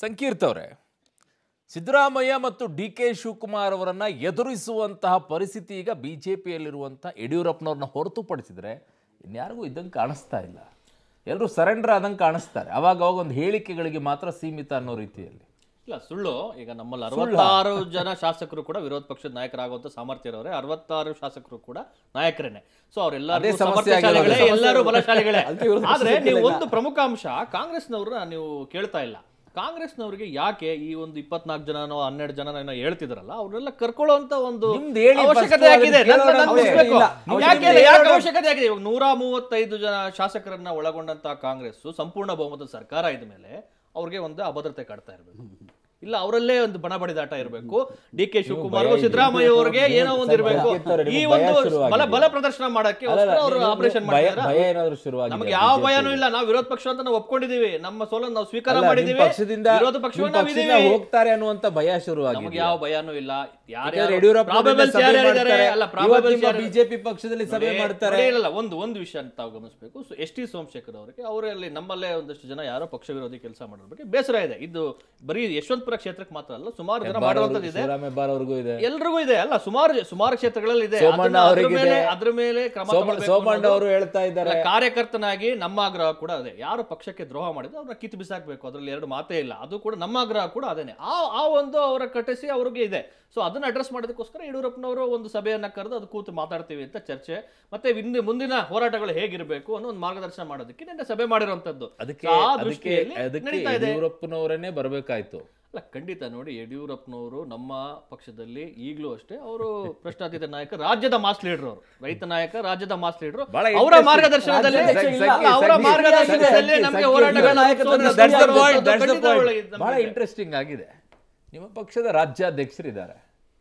ಸಂಕೀರ್ತ್ ಅವರೇ ಸಿದ್ದರಾಮಯ್ಯ ಮತ್ತು D K Shivakumar ಅವರನ್ನ ಎದುರಿಸುವಂತಹ ಪರಿಸ್ಥಿತಿ ಈಗ ಬಿ ಜೆ ಪಿಯಲ್ಲಿರುವಂಥ ಯಡಿಯೂರಪ್ಪನವ್ರನ್ನ ಹೊರತುಪಡಿಸಿದ್ರೆ ಇನ್ಯಾರಿಗೂ ಇದ್ದಂಗೆ ಕಾಣಿಸ್ತಾ ಇಲ್ಲ ಎಲ್ಲರೂ ಸರೆಂಡರ್ ಆದಂಗೆ ಕಾಣಿಸ್ತಾರೆ ಅವಾಗ ಅವಾಗ ಒಂದು ಹೇಳಿಕೆಗಳಿಗೆ ಮಾತ್ರ ಸೀಮಿತ ಅನ್ನೋ ರೀತಿಯಲ್ಲಿ ಇಲ್ಲ ಸುಳ್ಳು ಈಗ ನಮ್ಮಲ್ಲಿ ಅರವತ್ತಾರು ಜನ ಶಾಸಕರು ಕೂಡ ವಿರೋಧ ಪಕ್ಷದ ನಾಯಕರಾಗುವಂತ ಸಾಮರ್ಥ್ಯ ಇರೋರೆ ಅರವತ್ತಾರು ಶಾಸಕರು ಕೂಡ ನಾಯಕರೇನೆ ಸೊ ಅವರೆಲ್ಲರೂ ಅದೇ ಸಮಸ್ಯೆ ಸಮರ್ಥಶಾಲಿಗಳೇ ಆಗಿರೋದು. ಎಲ್ಲರೂ ಬಲಶಾಲಿಗಳೇ ಅದಕ್ಕೆ ವಿರೋಧ ಆದ್ರೆ ಪಕ್ಷದ ನೀವು ಇಲ್ಲ. ಒಂದು ಪ್ರಮುಖ ಅಂಶ ಕಾಂಗ್ರೆಸ್ನವ್ರನ್ನ ನೀವು ಕೇಳ್ತಾ ಇಲ್ಲ ಕಾಂಗ್ರೆಸ್ನವರಿಗೆ ಯಾಕೆ ಈ ಒಂದು ಇಪ್ಪತ್ನಾಲ್ಕು ಜನನೋ ಹನ್ನೆರಡು ಜನ ಏನೋ ಹೇಳ್ತಿದ್ರಲ್ಲ ಅವ್ರನ್ನೆಲ್ಲ ಕರ್ಕೊಳ್ಳುವಂತ ಒಂದು ನಿಮ್ದು ಹೇಳಿ ಅವಶ್ಯಕತೆ first ಆಗಿದೆ ಅದನ್ನ ನನ್ನ- ನನ್ನ ಕೇಳೋಣ ಮುಗಿಸ್ಬೇಕು. ಇಲ್ಲ. ಯಾಕೆ ನಿಮ್ದು ಯಾಕೆ ಹೇಳೋಣ. ಅವಶ್ಯಕತೆ ಆಗಿದೆ ಇವಾಗ ನೂರ ಮೂವತ್ತೈದು ಜನ ಶಾಸಕರನ್ನ ಒಳಗೊಂಡಂತ ಕಾಂಗ್ರೆಸ್ ಸಂಪೂರ್ಣ ಬಹುಮತದ ಸರ್ಕಾರ ಇದ್ದ ಮೇಲೆ ಅವ್ರಿಗೆ ಒಂದು ಅಭದ್ರತೆ ಕಾಡ್ತಾ ಇರಬೇಕು ಇಲ್ಲ ಅವರಲ್ಲೇ ಒಂದು ಬಣ ಬಡಿದಾಟ ಇರಬೇಕು ಡಿ ಕೆ ಶಿವಕುಮಾರ್ ಭಯ ಇದೆ. ಸಿದ್ದರಾಮಯ್ಯ ಅವರಿಗೆ ಏನೋ ಒಂದು ಇರಬೇಕು ಸಂಕೇತವ್ರೆ, ಈ ನಿಮ್ಗೆ ಭಯ ಒಂದು ಶುರುವಾಗಿದೆ. ಬಲ ಬಲ ಪ್ರದರ್ಶನ ಮಾಡಕ್ಕೆ ಅಲ್ಲಲ್ಲ, ಅವರು ನಿಮ್ಗೆ ಆಪರೇಷನ್ ಭಯ ಮಾಡಿದಾರ ಭಯ ಏನಾದ್ರು ಶುರುವಾಗಿದೆ ನಮಗೆ ಯಾವ BJP ಭಯನೂ ಗೆ? ಇಲ್ಲ ನಾವು ವಿರೋಧ ಪಕ್ಷ ಅಂತ ನಾವು ಒಪ್ಕೊಂಡಿದೀವಿ ನಮ್ಮ ಸೋಲನ್ನು ನಾವು ಸ್ವೀಕಾರ ಅಲ್ಲ, ನಿಮ್ ಮಾಡಿದೀವಿ ಪಕ್ಷದಿಂದ ವಿರೋಧ ನಿಮ್ ಪಕ್ಷವನ್ನು ನಾವು ಪಕ್ಷದಿಂದ ಇದೀವಿ ಹೋಗ್ತಾರೆ ಅನ್ನುವಂತ ಭಯ ನಮಗೆ ಶುರುವಾಗಿದೆ ಯಾವ ಭಯನೂ ಇಲ್ಲ ಯಾರ್ಯಾರು ಯಾಕಂದ್ರೆ ಯಡಿಯೂರಪ್ಪ probables ಸಭೆ ಯಾರ್ಯಾರಿದ್ದಾರೆ? ಮಾಡ್ತಾರೆ. ಅಲ್ಲ ಇವತ್ತು probables ನಿಮ್ಮ ಯಾರ್ಯಾರು- ಬಿಜೆಪಿ ಪಕ್ಷದಲ್ಲಿ ಸಭೆ ನೋಡಿ, ಮಾಡ್ತಾರೆ ನೋಡಿ, ಇಲ್ಲ ಒಂದು ಒಂದು ವಿಷಯ ಅಂತ ತಾವು ಗಮನಿಸಬೇಕು ಎಸ್ ಟಿ ಸೋಮಶೇಖರ್ ಅವರಿಗೆ ಅವರಲ್ಲಿ ನಮ್ಮಲ್ಲೇ ಒಂದಷ್ಟು ಜನ ಯಾರೋ ಪಕ್ಷ ವಿರೋಧಿ ಕೆಲಸ ಮಾಡೋದ್ರ ಬಗ್ಗೆ ಬೇಸರ ಇದೆ ಇದು ಬರೀ ಯಶವಂತಪುರ ಕ್ಷೇತ್ರಕ್ಕೆ ಮಾತ್ರ ಅಲ್ಲ ಸುಮಾರು ಜನ ಮಾಡುವಂತದ್ದು ಇದೆ ಶಿವರಾಮ ಹೆಬ್ಬಾರ್ ಅವ್ರಿಗೂ ಇದೆ ಎಲ್ರಿಗೂ ಇದೆ ಅಲ್ಲ ಸುಮಾರು ಸುಮಾರು ಕ್ಷೇತ್ರಗಳಲ್ಲಿ ಇದೆ ಸೋಮಣ್ಣ ಅದನ್ನ- ಅದ್ರ ಅವರಿಗಿದೆ. ಮೇಲೆ ಅದ್ರ ಮೇಲೆ ಕ್ರಮ ಸೋಮ- ತಗೊಳ್ಬೇಕು ಸೋಮಣ್ಣ ಅನ್ನೋದು- ಅವರು ಹೇಳ್ತಾ ಇದ್ದಾರೆ ಅಲ್ಲ, ಕಾರ್ಯಕರ್ತನಾಗಿ ನಮ್ಮ ಆಗ್ರಹ ಕೂಡ ಅದೇ ಯಾರು ಪಕ್ಷಕ್ಕೆ ದ್ರೋಹ ಮಾಡಿದ್ರೆ ಅವ್ರನ್ನ ಕಿತ್ತು ಬಿಸಾಕ್ಬೇಕು ಅದ್ರಲ್ಲಿ ಎರಡು ಮಾತೇ ಇಲ್ಲ ಅದು ಕೂಡ ನಮ್ಮ ಆಗ್ರಹ ಕೂಡ ಅದೇನೆ ಆ ಆ ಒಂದು ಅವರ ಕಟ್ಟಿಸಿ ಅವ್ರಿಗೆ ಇದೆ ಸೊ ಅದನ್ನ ಅಡ್ರೆಸ್ ಮಾಡೋದಕ್ಕೋಸ್ಕರ ಯಡಿಯೂರಪ್ಪನವರು ಒಂದು ಸಭೆಯನ್ನ ಕರೆದು ಅದು ಕೂತು ಮಾತಾಡ್ತೀವಿ ಅಂತ ಚರ್ಚೆ ಮತ್ತೆ ಇಂದು ಮುಂದಿನ ಹೋರಾಟಗಳು ಹೇಗಿರಬೇಕು ಅನ್ನೋ ಒಂದು ಮಾರ್ಗದರ್ಶನ ಮಾಡೋದಕ್ಕೆ ನಿನ್ನೆ ಸಭೆ ಮಾಡಿರುವಂತದ್ದು ಅದಕ್ಕೆ ಆ ಅದಕ್ಕೆ ದೃಷ್ಟಿಯಲ್ಲಿ ಅದಕ್ಕೆ ನಡೀತಾ ಇದೆ ಯಡಿಯೂರಪ್ಪನವರನ್ನೇ ಬರಬೇಕಾಯ್ತು ಅಲ್ಲ ಖಂಡಿತ ನೋಡಿ ಯಡಿಯೂರಪ್ಪನವರು ನಮ್ಮ ಪಕ್ಷದಲ್ಲಿ ಈಗಲೂ ಅಷ್ಟೇ ಅವರು ಪ್ರಶ್ನಾತೀತ ನಾಯಕ ರಾಜ್ಯದ ಮಾಸ್ ಲೀಡರ್ ಅವರು ರೈತ ನಾಯಕ ರಾಜ್ಯದ ಮಾಸ್ ಲೀಡರ್ ಬಹಳ ಅವರ interesting. ಮಾರ್ಗದರ್ಶನದಲ್ಲಿ ರಾಜ್ಯಾಧ್ಯಕ್ಷ ಇಲ್ಲ. ಅಲ್ಲ, ಅವರ ಸಂಕೀರ್ಣ- ಮಾರ್ಗದರ್ಶನದಲ್ಲಿ ಸಂಕೀರ್ಣ- ನಮಗೆ ಸಂಕೀರ್ಣ ಹೋರಾಟಗಳ ನಾಯಕತ್ವದ ಉತ್ಸವದ That's the ಖಂಡಿತ point, ಒಳ್ಳೆ- that's the ಖಂಡಿತ point. ಒಳ್ಳೆ- ಬಹಳ ನಮಗೆ ಇಂಟ್ರೆಸ್ಟಿಂಗ್ ಆಗಿದೆ ನಿಮ್ಮ ಪಕ್ಷದ ರಾಜ್ಯಾಧ್ಯಕ್ಷರಿದ್ದಾರೆ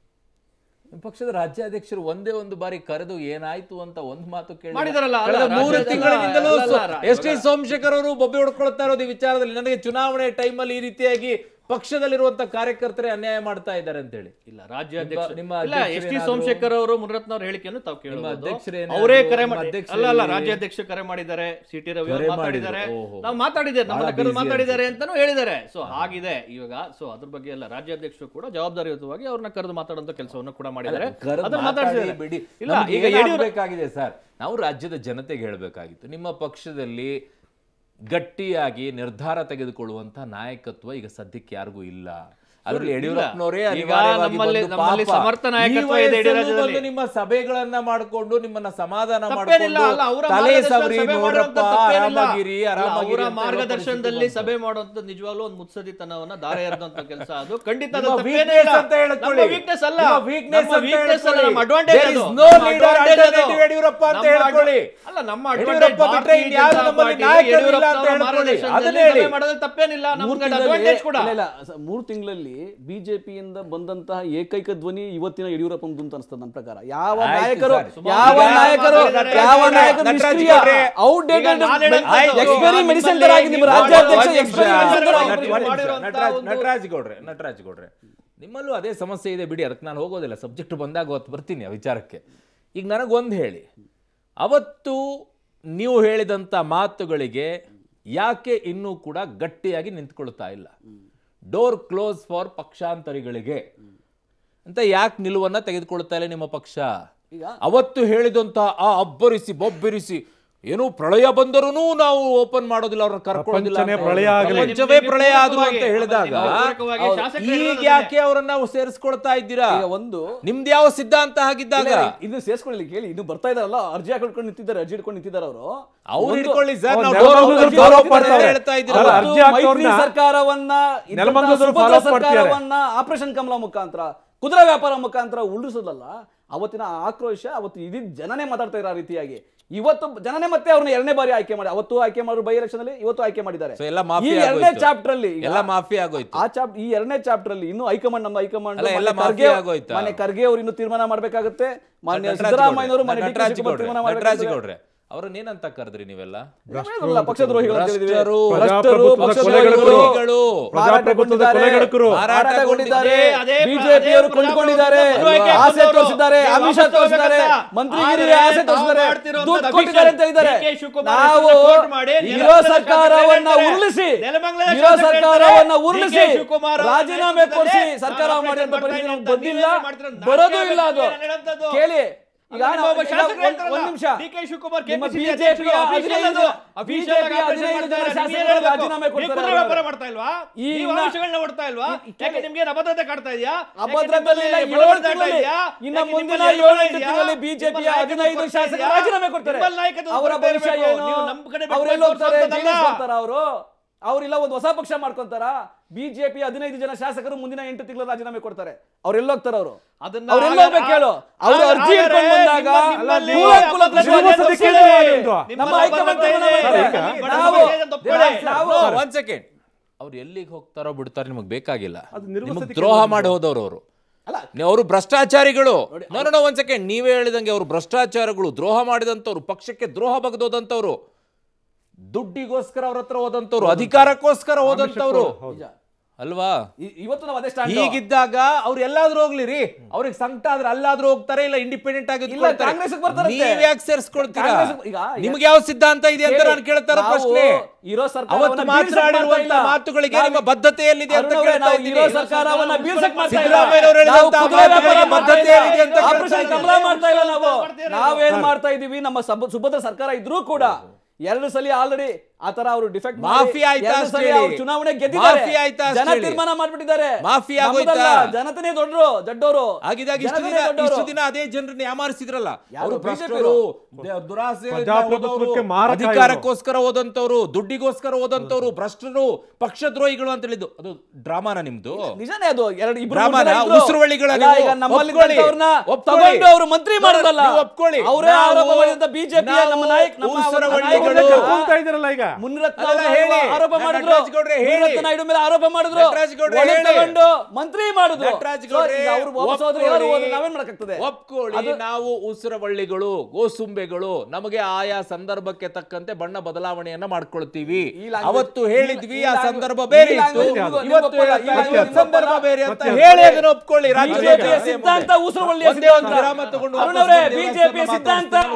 ನಿಮ್ಮ ಪಕ್ಷದ ರಾಜ್ಯಾಧ್ಯಕ್ಷರು ಒಂದೇ ಒಂದು ಬಾರಿ ಕರೆದು ಏನಾಯ್ತು ಅಂತ ಒಂದು ಮಾತು ಕೇಳಿ ಮಾಡಿದಾರಲ್ಲ, ಅಲ್ಲ, ಕಳೆದ ಮೂರು ರಾಜ್ಯದ- ತಿಂಗಳಿನಿಂದಲೂ ಅಲ್ಲ, ಅಲ್ಲ, ಎಸ್ ಟಿ ಸೋಮಶೇಖರ್ ಅವರು ಬೊಬ್ಬೆ ಹೊಡ್ಕೊಳ್ತಾ ಇರೋದು ಈ ವಿಚಾರದಲ್ಲಿ ನನಗೆ ಚುನಾವಣೆ ಟೈಮಲ್ಲಿ ಈ ರೀತಿಯಾಗಿ ಪಕ್ಷದಲ್ಲಿರುವಂತ ಕಾರ್ಯಕರ್ತರೇ ಅನ್ಯಾಯ ಮಾಡ್ತಾ ಇದ್ದಾರೆ ಅಂತ ಹೇಳಿ ಇಲ್ಲ ರಾಜ್ಯಾಧ್ಯಕ್ಷ ನಿಮ್ಮ ಇಲ್ಲ ಅಧ್ಯಕ್ಷರು ಎಸ್ ಟಿ ಏನಾದ್ರು- ಸೋಮಶೇಖರ್ ಅವರು ಮುನಿರತ್ನ ಅವ್ರ ಹೇಳಿಕೆಯನ್ನು ತಾವು ಕೇಳಬಹುದು ಅಧ್ಯಕ್ಷರು ಏನಾದ್ರು- ಅವರೇ ಕರೆ ನಿಮ್ಮ ಮಾಡಿ ಅಧ್ಯಕ್ಷರು ಅಲ್ಲ ಅಲ್ಲ ಹೇಳಿ. ರಾಜ್ಯಾಧ್ಯಕ್ಷ ಕರೆ ಮಾಡಿದ್ದಾರೆ ಸಿ ಟಿ ರವಿ ಅವರು ಕರೆ ಮಾತಾಡಿದ್ದಾರೆ ಮಾಡಿದ್ರು, ಓಹೋ. ನಾವು ಮಾತಾಡಿದ್ದೇವೆ ಬಹಳ ನಮ್ಮನ್ನ ಕರೆದು busy ಮಾತಾಡಿದ್ದಾರೆ ಅಂತಾನು ಹೇಳಿದ್ದಾರೆ ಸೊ ಆಗಿದೆ ಇವಾಗ ಸೊ ಅದ್ರ ಬಗ್ಗೆ ಎಲ್ಲ ರಾಜ್ಯಾಧ್ಯಕ್ಷರು ಕೂಡ ಜವಾಬ್ದಾರಿಯುತವಾಗಿ ಅವ್ರನ್ನ ಕರೆದು ಮಾತಾಡುವಂತ ಕೆಲಸವನ್ನು ಕೂಡ ಮಾಡಿದ್ದಾರೆ ಕರೆದು ಅದನ್ನ ಮಾತಾಡಿ ಮಾತಾಡಿದ್ದಾರೆ ಬಿಡಿ ಇಲ್ಲ ನಮ್ಗೆ ಈಗ ಏನ್ ಯಡಿಯೂರಪ್ಪ ಆಗ್ಬೇಕಾಗಿದೆ ಸರ್ ನಾವು ರಾಜ್ಯದ ಜನತೆಗೆ ಹೇಳಬೇಕಾಗಿತ್ತು ನಿಮ್ಮ ಪಕ್ಷದಲ್ಲಿ ಗಟ್ಟಿಯಾಗಿ ನಿರ್ಧಾರ ತೆಗೆದುಕೊಳ್ಳುವಂತ ನಾಯಕತ್ವ ಈಗ ಸದ್ಯಕ್ಕೆ ಯಾರಿಗೂ ಇಲ್ಲ ಅದ್ರಲ್ಲಿ ಯಡಿಯೂರಪ್ಪನವರೇ ಈಗ ಅನಿವಾರ್ಯವಾಗಿ ನಮ್ಮಲ್ಲಿ- ಬಂದು ನಮ್ಮಲ್ಲಿ ಪಾಪ ಸಮರ್ಥ ನಾಯಕತ್ವ ಈ ಇದೆ ಇಡೀ ವಯಸ್ಸಲ್ಲೂ ರಾಜ್ಯದಲ್ಲಿ. ಬಂದು ನಿಮ್ಮ ಸಭೆಗಳನ್ನ ಮಾಡಿಕೊಂಡು ನಿಮ್ಮನ್ನ ಸಮಾಧಾನ ತಪ್ಪೇನಿಲ್ಲ ಅಲ್ಲ ಅವರ ಮಾಡ್ಕೊಂಡು ತಲೆ ಸವರಿ ಸಭೆ ನೋಡ್ರಪ್ಪ ಮಾಡುವಂತ ತಪ್ಪೇನಿಲ್ಲ. ಆರಾಮಾಗಿರಿ ಅಲ್ಲ, ಆರಾಮಾಗಿರಿ ಅವರ ಅಂತ ಹೇಳೋ ಮಾರ್ಗದರ್ಶನದಲ್ಲಿ ಪರಿಸ್ಥಿತಿ ಸಭೆ ಮಾಡುವಂತ ನಿಜವಾಗ್ಲೂ ಒಂದು ಮುತ್ಸದಿತನವನ್ನ ದಾರೆ ಎರೆದಂತ ಕೆಲಸ ಅದು ಖಂಡಿತ ಅದು ನಿಮ್ಮ ತಪ್ಪೇನೇ weakness ಇಲ್ಲ. ಅಂತ ಹೇಳ್ಕೊಳ್ಳಿ. ನಮ್ಮ weakness ಅಲ್ಲ ನಿಮ್ಮ weakness ನಮ್ಮ ಅಂತ weakness ಅಲ್ಲ, ನಮ್ಮ ಹೇಳ್ಕೊಳ್ಳಿ. advantage There is ಅದು. no ನಮ್ಮ leader advantage ಅದು. alternative ಯಡಿಯೂರಪ್ಪ ಅಂತ ನಮ್ಮ ಹೇಳ್ಕೊಳ್ಳಿ. advantage- ಅಲ್ಲ ನಮ್ಮ ಯಡಿಯೂರಪ್ಪ advantage ಬಿಟ್ರೆ ಇನ್ಯಾರು ಭಾರತೀಯ ನಮ್ಮಲ್ಲಿ ಜನತಾ ನಾಯಕರು ಇಲ್ಲ ಅಂತ ಪಾರ್ಟಿ ಹೇಳ್ಕೊಳ್ಳಿ. ಮಾರ್ಗದರ್ಶನದಲ್ಲಿ ಅದನ್ನ ಹೇಳಿ. ಸಭೆ ಮಾಡೋದ್ರಲ್ಲಿ ತಪ್ಪೇನಿಲ್ಲ ಮೂರು ನಮ್ಗೆ ತಿಂಗಳಲ್ಲಿ- ಅಡ್ವಾಂಟೇಜ್ ಕೂಡ ಇಲ್ಲ, ಇಲ್ಲ, ಸ- ಮೂರು ತಿಂಗಳಲ್ಲಿ ಬಿಜೆಪಿಯಿಂದ ಬಂದಂತಹ ಏಕೈಕ ಧ್ವನಿ ಇವತ್ತಿನ ಯಡಿಯೂರಪ್ಪಂದು ಅಂತ ಅನಿಸ್ತದೆ ನನ್ನ ಪ್ರಕಾರ ಯಾವ ಆಯ್ತು ನಾಯಕರು ಸರ್. ಯಾವ ಈಗ ನಾಯಕರು ನಟರಾಜ್ ಯಾವ ಗೌಡ್ರೆ, ನಾಯಕರು ನಟರಾಜ್ ನಿಷ್ಕ್ರಿಯ ಗೌಡ್ರೆ, ಔಟ್ಡೇಟೆಡ್ ಈಗ ನಾನು ಹೇಳೋದು ಆಯ್ತು. ಎಕ್ಸ್ಪೈರಿ ಮೆಡಿಸಿನ್ ತರ ಆಗಿದೆ ನಿಮ್ಮ ನೀವು ರಾಜ್ಯಾಧ್ಯಕ್ಷ ಮಾಡುವ ಎಕ್ಸ್ಪೈರಿ ಒಂದು ಮೆಡಿಸಿನ್ ತರ ಒಂದು ಆಗಿದೆ. ನಿಮಿಷ. ಮಾಡಿರುವಂತ ನಟರಾಜ್ ಒಂದು- ನಟರಾಜ್ ಗೌಡ್ರೆ ನಟರಾಜ್ ಗೌಡ್ರೆ ನಿಮ್ಮಲ್ಲೂ ಅದೇ ಸಮಸ್ಯೆ ಇದೆ ಬಿಡಿ ಅದಕ್ಕೆ ನಾನು ಹೋಗೋದಿಲ್ಲ ಸಬ್ಜೆಕ್ಟ್ ಬಂದಾಗ ಅವತ್ತು ಬರ್ತೀನಿ ಆ ವಿಚಾರಕ್ಕೆ ಈಗ ನನಗೊಂದು ಹೇಳಿ ಅವತ್ತು ನೀವು ಹೇಳಿದಂಥ ಮಾತುಗಳಿಗೆ ಯಾಕೆ ಇನ್ನೂ ಕೂಡ ಗಟ್ಟಿಯಾಗಿ ನಿಂತ್ಕೊಳ್ತಾ ಇಲ್ಲ ಡೋರ್ ಕ್ಲೋಸ್ ಫಾರ್ ಪಕ್ಷಾಂತರಿಗಳಿಗೆ ಅಂತ ಯಾಕೆ ನಿಲುವನ್ನ ತೆಗೆದುಕೊಳ್ತಾ ಇಲ್ಲ ನಿಮ್ಮ ಪಕ್ಷ ಈಗ ಅವತ್ತು ಹೇಳಿದಂತ ಆ ಅಬ್ಬರಿಸಿ ಬೊಬ್ಬರಿಸಿ ಏನು ಪ್ರಳಯ ಬಂದರೂ ನಾವು ಓಪನ್ ಮಾಡೋದಿಲ್ಲ ಅವ್ರನ್ನ ಕರ್ಕೊಳ್ಳೋದಿಲ್ಲ ಅಂತ ಪ್ರಪಂಚನೇ ಪ್ರಳಯ ಹೇಳಿ. ಆಗಲಿ. ಪ್ರಪಂಚವೇ ಪ್ರಳಯ ಆದ್ರು ಅಂತ ಹೇಳಿದಾಗ ಪೂರಕವಾಗಿ ಶಾಸಕರು ಈಗ ಹೇಳೋದು ಯಾಕೆ ಅವರನ್ನ ನಾವು ಸೇರಿಸ್ಕೊಳ್ತಾ ಇದ್ದೀರಾ ಈಗ ಒಂದು ನಿಮ್ದು ಯಾವ ಸಿದ್ಧಾಂತ ಆಗಿದ್ದಾಗ ಇಲ್ಲ, ಇನ್ನು ಸೇರ್ಸ್ಕೊಳ್ಳಿ ಕೇಳಿ ಇನ್ನು ಬರ್ತಾ ಇದಾರಲ್ಲ ಅರ್ಜಿ ಹಾಕೊಂಡು ನಿಂತಿದ್ದಾರೆ ಅರ್ಜಿ ಹಿಡ್ಕೊಂಡು ನಿಂತಿದ್ದಾರೆ ಅವರು ಅವ್ರು ಹಿಡ್ಕೊಳ್ಳಿ ಸರ್ ಅವ್ರು ನಾವು ನೆಲಮಂಗಲದಲ್ಲಿ ಡೋರ್ follow ಓಪನ್ ಮಾಡ್ತಾರೆ. ಹೇಳ್ತಾ ಅಲ್ಲ, ಇದ್ದೀರಲ್ಲ ಅರ್ಜಿ ಹಾಕೋರ್ನ ಸರ್ಕಾರವನ್ನ ಇದ್ದಂತಹ ನೆಲಮಂಗಲದಲ್ಲಿ ಸುಭದ್ರ follow ಮಾಡ್ತಿದ್ದಾರೆ. ಸರ್ಕಾರವನ್ನ ಆಪರೇಷನ್ ಕಮಲ ಮುಖಾಂತರ ಕುದುರೆ ವ್ಯಾಪಾರ ಮುಖಾಂತರ ಉರುಳಿಸೋದಲ್ಲ ಅವತ್ತಿನ ಆಕ್ರೋಶ ಅವತ್ತು ಇಡೀ ಜನನೇ ಮಾತಾಡ್ತಾ ಇರೋ ಆ ರೀತಿಯಾಗಿ ಇವತ್ತು ಜನನೇ ಮತ್ತೆ ಅವ್ರನ್ನ ಎರಡನೇ ಬಾರಿ ಆಯ್ಕೆ ಮಾಡಿ ಅವತ್ತು ಆಯ್ಕೆ ಮಾಡಿದ್ರು ಬೈ ಎಲೆಕ್ಷನ್ ಅಲ್ಲಿ ಇವತ್ತು ಆಯ್ಕೆ ಮಾಡಿದ್ದಾರೆ So ಎಲ್ಲ ಈ ಮಾಫಿ ಎರಡನೇ ಆಗೋಯ್ತು. ಚಾಪ್ಟರ್ ಅಲ್ಲಿ ಈಗ ಎಲ್ಲ ಮಾಫಿ ಆಗೋಯ್ತು ಆ ಚಾಪ್ ಈ ಎರಡನೇ ಚಾಪ್ಟರ್ ಅಲ್ಲಿ ಇನ್ನು ಹೈಕಮಾಂಡ್ ನಮ್ಮ ಹೈಕಮಾಂಡ್ ಅಲ್ಲ, ಎಲ್ಲ ಮಾನ್ಯ ಖರ್ಗೆ ಮಾಫಿ ಆಗೋಯ್ತಾ? ಮಾನ್ಯ ಖರ್ಗೆ ಅವರು ಇನ್ನು ತೀರ್ಮಾನ ಮಾಡ್ಬೇಕಾಗುತ್ತೆ ಮಾನ್ಯ ನಟರಾಜ್ ಸಿದ್ದರಾಮಯ್ಯನವರು ಗೌಡ್ರೆ, ಮಾನ್ಯ ಡಿ ಕೆ ನಟರಾಜ್ ಶಿವಕುಮಾರ್ ಗೌಡ್ರೆ, ತೀರ್ಮಾನ ನಟರಾಜ್ ಮಾಡ್ಬೇಕಾಗುತ್ತೆ ಗೌಡ್ರೆ ಅವ್ರನ್ನೇನಂತ ಕರೆದ್ರಿ ನೀವೆಲ್ಲ ನಾವೇನಲ್ಲ ಪಕ್ಷದ್ರೋಹಿಗಳು ಅಂತ ಹೇಳಿದ್ವಿ. ಭ್ರಷ್ಟರು, ಭ್ರಷ್ಟರು, ಪ್ರಜಾಪ್ರಭುತ್ವದ ಪಕ್ಷದ್ರೋಹಿಗಳು, ಕೊಲೆಗಡಕರು, ಪ್ರಜಾಪ್ರಭುತ್ವದ ಕೊಲೆಗಡಕರು. ಮಾರಾಟಗೊಂಡಿದ್ದಾರೆ ಅದೇ- ಅದೇ ಬಿಜೆಪಿಯವರು ಪ್ರಜಾಪ್ರಭುತ್ವದ ಕೊಂಡ್ಕೊಂಡಿದ್ದಾರೆ ಪರವಾಗಿ ಆಸೆ ಬಂದವರು. ತೋರಿಸಿದ್ದಾರೆ ನೀವು ಅಮಿತ್ ಶಾ ವಾಪಸ್ ತೋರಿಸಿದ್ದಾರೆ ಹೋಗ್ಬೇಕಾ? ಮಂತ್ರಿಗಿರಿಗೆ ಆದ್ರೆ ಆಸೆ ತೋರಿಸಿದ್ದಾರೆ ತಾವು ಮಾಡ್ತಿರೋ ದುಡ್ಡು ಅಂಥದ್ದು ಕೊಟ್ಟಿದ್ದಾರೆ ಅಂತ ಹೇಳಿದ್ದಾರೆ ಡಿ ಕೆ ಶಿವಕುಮಾರ್ ನಾವು ಹೆಸರನ್ನ ಕೋಟ್ ಮಾಡಿ ಇರೋ ನೆಲಮಂಗಲ ಸರ್ಕಾರವನ್ನ ಶಾಸಕರು ಉರುಳಿಸಿ ನೆಲಮಂಗಲ ಇರೋ ಶಾಸಕರು ಸರ್ಕಾರವನ್ನ ಹೇಳ್ತಾರೆ, ಉರುಳಿಸಿ ಡಿ ಕೆ ಶಿವಕುಮಾರ್ ಅವರ ರಾಜೀನಾಮೆ ಕೊಡಿಸಿ ನೇತೃತ್ವದಲ್ಲಿ ಸರ್ಕಾರ ನಾನು ಮಾಡಿ ಅಂತ ಬರ್ತಾ ಪರಿಸ್ಥಿತಿ ಇದ್ದೀನಿ ನಮ್ಗೆ ಬಂದಿಲ್ಲ ಅಂತ ನೀವೇ ಮಾಡ್ತಿರೋ ಬರೋದು ಇಲ್ಲ ಅದು ನಾಟಕ ಹೇಳೋಂಥದ್ದು. ಕೇಳಿ ಈಗ ಅದನ್ನ ನಾವು- ಒಬ್ಬ ಈಗ ಶಾಸಕರು ಒಂದ್- ಹೇಳ್ತಾರಲ್ಲ, ಒಂದ್ ನಿಮಿಷ ಡಿ ಕೆ ಶಿವಕುಮಾರ್ ನಿಮ್ಮ ಕೆಪಿಸಿಸಿ ಬಿಜೆಪಿಯ ಅಧ್ಯಕ್ಷರು official ಹದಿನೈದು ಅದು. ಜನ- official ಆಗಿ ಬಿಜೆಪಿಯ ಆಪರೇಷನ್ ಹದಿನೈದು ಜನ ಮಾಡ್ತಾರೆ. ಶಾಸಕರು ನೀವು ಹೇಳ್ಬೇಕು. ರಾಜೀನಾಮೆ ನೀವು ಕೊಡ್ತಾರೆ ಕುದುರೆ ಅವರು. ವ್ಯಾಪಾರ ಮಾಡ್ತಾ ಇಲ್ವಾ ಈ ನೀವು ಇನ್ನ- ಆಮಿಷಗಳನ್ನ ಹೊಡ್ತಾ ಇಲ್ವಾ ಈ- ಯಾಕೆ ನಿಮ್ಗೆ ಅಬದ್ಧತೆ ಕಾಡ್ತಾ ಇದೆಯಾ ಅಭದ್ರತೆಯಲ್ಲಿ ಇಲ್ಲ, ಯಾಕೆ ಏಳು ನಿಮ್ಮಲ್ಲಿ ತಿಂಗಳಲ್ಲಿ ಇದೆಯಾ? ಇನ್ನ ಯಾಕೆ ಮುಂದಿನ ನಿಮ್ಮಲ್ಲಿ ಏಳು ಎಂಟು ಇದೆಯಾ? ತಿಂಗಳಲ್ಲಿ ಬಿಜೆಪಿಯ ನಿಮ್ಮಲ್ಲಿ ಹದಿನೈದು ನಾಯಕತ್ವ ಶಾಸಕರು ಇದೆಯಾ? ರಾಜೀನಾಮೆ ಕೊಡ್ತಾರೆ ನಿಮ್ಮಲ್ಲಿ ನಾಯಕತ್ವ ಅವರ ಕೊಡ್ತಾ ಭವಿಷ್ಯ ಇರ್ಬೇಕು. ಏನು ನೀವು ನಮ್ಮ ಕಡೆ ಅವರೆಲ್ಲ ಹೋಗ್ತಾರೆ ತೋರ್ಸೋದಲ್ಲ. ಜೆಡಿಎಸ್ ಬರ್ತಾರ ಅವರು ಅವರೆಲ್ಲ ಒಂದು ಹೊಸ ಪಕ್ಷ ಮಾಡ್ಕೊಂತಾರ ಬಿಜೆಪಿ ಹದಿನೈದು ಜನ ಶಾಸಕರು ಮುಂದಿನ ಎಂಟು ತಿಂಗಳ ರಾಜೀನಾಮೆ ಕೊಡ್ತಾರೆ ಅವ್ರೆಲ್ಲ ಹೋಗ್ತಾರ ಅವರು ಅದನ್ನ ಅವ್ರೆಲ್ಲ ಆಗ- ಹೋಗ್ಬೇಕು ಹೇಳು ಅವ್ರು ಆಗ- ಅರ್ಜಿ ಆದರೆ ಇಟ್ಕೊಂಡು ಬಂದಾಗ ನಿಮ್ಮ- ನಿಮ್ಮಲ್ಲಿ ಕೂಲ ಕೂಲ ಅಬದ್ಧತೆ ಪ್ರಶ್ನೆ ಇದೆ. ತಪ್ಪಿಸಿ ಕೇಳಿ ಮಾಡಿ. ನಿಮ್ದು. ನಮ್ಮ ನಿಮ್ಮ ಹೈಕಮಾಂಡ್ ಅಬದ್ಧತೆ ತೀರ್ಮಾನ ಇದೆ. ಮಾಡುತ್ತೆ. ಈಗ ನಾವು ಒಪ್ಕೊಳ್ಳಿ. ನಾವು ಒಂದ್ ಸೆಕೆಂಡ್ ಅವ್ರು ಎಲ್ಲಿಗೆ ಹೋಗ್ತಾರೋ ಬಿಡ್ತಾರೋ ನಿಮಗೆ ಬೇಕಾಗಿಲ್ಲ ಅದು ನಿರ್ವಸತಿ ನಿಮಗೆ ದ್ರೋಹ ಮಾಡಿ ಹೋದವ್ರು ಅವರು ಅವರು ಭ್ರಷ್ಟಾಚಾರಿಗಳು ನೋ ನೋ ಒಂದ್ ಸೆಕೆಂಡ್ ನೀವೇ ಹೇಳಿದಂಗೆ ಅವರು ಭ್ರಷ್ಟಾಚಾರಗಳು ದ್ರೋಹ ಮಾಡಿದಂಥವ್ರು ಪಕ್ಷಕ್ಕೆ ದ್ರೋಹ ಬಗ್ದೋದಂಥವ್ರು ದುಡ್ಡಿಗೋಸ್ಕರ ಅವ್ರ ಹತ್ರ ಹೋದಂಥವ್ರು ಅಧಿಕಾರಕ್ಕೋಸ್ಕರ ಹೋದಂಥವ್ರು ನಿಜ. ಅಲ್ವಾ ಇ- ಇವತ್ತು ನಾವು ಅದೇ ಸ್ಟ್ಯಾಂಡ್ ಹೀಗಿದ್ದಾಗ ಅವ್ರು ಎಲ್ಲಾದ್ರೂ ಹೋಗ್ಲಿ ರೀ ಅವ್ರಿಗೆ ಸಂಕಟ ಆದ್ರೆ ಅಲ್ಲಾದ್ರೂ ಹೋಗ್ತಾರೆ ಇಲ್ಲ ಇಂಡಿಪೆಂಡೆಂಟ್ ಆಗಿ ಇಲ್ಲ, ಕಾಂಗ್ರೆಸ್ಗೆ ಬರ್ತಾರಂತೆ. ನೀವ್ ಯಾಕೆ ಸೇರಿಸ್ಕೊಳ್ತೀರಾ ಕಾಂಗ್ರೆಸ್ಗೆ- ಈಗ- ನಿಮ್ಗೆ ಯಾವ ಸಿದ್ಧಾಂತ ಇದೆ ಅಂತ ನಾನು ಕೇಳ್ತಾರ ನಾವು ಪ್ರಶ್ನೆ ಇರೋ ಸರ್ಕಾರವನ್ನ ಅವತ್ತು ಬೀಳ್ಸಕ್ ಮಾತನಾಡಿರುವಂತ ಮಾಡ್ತಾ ಇಲ್ಲ. ಮಾತುಗಳಿಗೆ ನಾವು- ನಿಮ್ಮ ಬದ್ಧತೆ ಎಲ್ಲಿದೆ ಅಂತ ಅರುಣ್ ಅವರೇ, ಕೇಳ್ತಾ ನಾವು ಇರೋ ಇದ್ದೀನಿ ಸರ್ಕಾರವನ್ನ ಬೀಳ್ಸಕ್ ಮಾಡ್ತಾ ಇಲ್ಲ. ಸಿದ್ದರಾಮಯ್ಯನವರು ನಾವು ಹೇಳಿದಂತ ಕುದುರೆ ವ್ಯಾಪಾರ ಮಾತುಗಳಿಗೆ ಮಾಡ್ತಾ ಬದ್ಧತೆ ಇಲ್ಲ. ಏನಿದೆ ಅಂತ ಕೇಳ್ತಾ ಆಪರೇಷನ್ ಇದ್ದೀನಿ. ಕಮಲ ಮಾಡ್ತಾ ಇಲ್ಲ ನಾವು ಮಾಡ್ತೀರಾ? ನಾವೇನ್ ಮಾಡ್ತಾ ಇದೀವಿ ನಮ್ಮ ಸಬ್- ಸುಭದ್ರ ಸರ್ಕಾರ ಇದ್ರೂ ಕೂಡ ಎರಡು ಸಲ ಆಲ್ರೆಡಿ ಆತರ ಅವರು ಡಿಫೆಕ್ಟ್ ಮಾಫಿ ಆಯ್ತಾ ಅಷ್ಟ್ ಹೇಳಿ. ಚುನಾವಣೆ ಗೆದ್ದಿದ್ದಾರೆ ಮಾಫಿ ಆಯ್ತಾ ಅಷ್ಟ್ ಜನ ಹೇಳಿ. ತೀರ್ಮಾನ ಮಾಡ್ಬಿಟ್ಟಿದ್ದಾರೆ ಮಾಫಿ ನಮ್ಮದಲ್ಲ, ಆಗೋಯ್ತಾ? ಜನತೆನೇ ದೊಡ್ಡರು ದೊಡ್ಡವರು ಆಗಿದಾಗ ಇಷ್ಟು ಜನತೆನೇ ದಿನ ದೊಡ್ಡವರು. ಇಷ್ಟು ದಿನ ಅದೇ ಜನರನ್ನ ಯಾಮಾರಿಸಿದ್ರಲ್ಲ ಯಾರು? ಅವರು BJP ಭ್ರಷ್ಟರು ದ- ದುರಾಸೆ ಪ್ರಜಾಪ್ರಭುತ್ವಕ್ಕೆ ಮಾರಕ ಇವರು. ಅಧಿಕಾರಕ್ಕೋಸ್ಕರ ಹೋದಂತವ್ರು ದುಡ್ಡಿಗೋಸ್ಕರ ಹೋದಂತವ್ರು ಭ್ರಷ್ಟರು ಪಕ್ಷದ್ರೋಹಿಗಳು ಅಂತ ಹೇಳಿದ್ದು ಅದು ಡ್ರಾಮಾನ ನಿಮ್ದು ನಿಜನೇ ಅದು ಎರಡು ಇಬ್ರು ರಾಮನ ಮೂರು ಜನ ಇದ್ರು. ಉಸುರುವಳಿಗಳ ಅಲ್ಲ, ನೀವು ಈಗ ನಮ್ಮಲ್ಲಿ ಒಪ್ಕೊಳ್ಳಿ. ಇದ್ದಂಥವ್ರನ್ನ ಒಪ್ಕೊಳ್ಳಿ. ತಗೊಂಡು ಅವರು ಮಂತ್ರಿ ಮಾಡಿದ್ರಲ್ಲ ನೀವು ಒಪ್ಕೊಳ್ಳಿ. ಅವರೇ ನಾವು- ಆರೋಪ ಮಾಡಿದಂತ ಬಿಜೆಪಿ ನಾವು ನಮ್ಮ ನಾಯಕ ನಮ್ಮ ಉಸುರುವಳಿಗಳು- ನಾಯಕರನ್ನ ಕರ್ಕೊಂತ ಇದ್ದೀರಲ್ಲ ಈಗ ಮುನಿರತ್ನ ಅದೆಲ್ಲ ಅವರು ಹೇಳಿ. ಆರೋಪ ಮಾಡಿದ್ರು ನಟರಾಜ್ ಗೌಡ್ರೆ ಹೇಳಿ. ಮುನಿರತ್ನ ನಾಯ್ಡು ಮೇಲೆ ಆರೋಪ ಮಾಡಿದ್ರು ನಟರಾಜ್ ಗೌಡ್ರೆ ಒಳಗೆ ಹೇಳಿ. ತಗೊಂಡು ಮಂತ್ರಿ ಮಾಡಿದ್ರು ನಟರಾಜ್ So, ಗೌಡ್ರೆ ಈಗ ಅವ್ರು ವಾಪಸ್ ಹೋದ್ರೆ ಯಾರು ಹೋದ್ರೆ ನಾವೇನ್ ಮಾಡಕ್ಕಾಗ್ತದೆ ಒಪ್ಕೊಳ್ಳಿ ಅದು- ನಾವು ಉಸಿರವಳ್ಳಿಗಳು ಗೋಸುಂಬೆಗಳು ನಮಗೆ ಆಯಾ ಸಂದರ್ಭಕ್ಕೆ ತಕ್ಕಂತೆ ಬಣ್ಣ ಬದಲಾವಣೆಯನ್ನ ಮಾಡ್ಕೊಳ್ತೀವಿ ಈ language- ಅವತ್ತು ಹೇಳಿದ್ವಿ ಈ ಆ language- ಸಂದರ್ಭ ಬೇರೆ ಈ ಇತ್ತು language ನಿಮ್ಗೂ- ಇವತ್ತು ನಿಮ್ಗೂ ಹೇಳ್ತಾ ಒಪ್ಪಲ್ಲ. ಇದ್ದೀವಿ, ಈ ಸಂದರ್ಭ language ಬೇರೆ ಅಂತ ಮತ್ತೆ ಹೇಳಿ ಅದನ್ನ ಒಪ್ಕೊಳ್ಳಿ ರಾಜ್ಯದ ಬಿಜೆಪಿಯ ಜನತೆ ಮುಂದೆ. ಸಿದ್ಧಾಂತ ಉಸಿರುವಳ್ಳಿಯ ಒಂದೇ ಒಂದು ಸಿದ್ಧಾಂತ ವಿರಾಮ ತಗೊಂಡು ಅರುಣ್ ವಾಪಸ್ ಅವರೇ ಬಂದು ಬಿಜೆಪಿಯ ಮಾತಾಡ್ತೀನಿ. ಸಿದ್ಧಾಂತ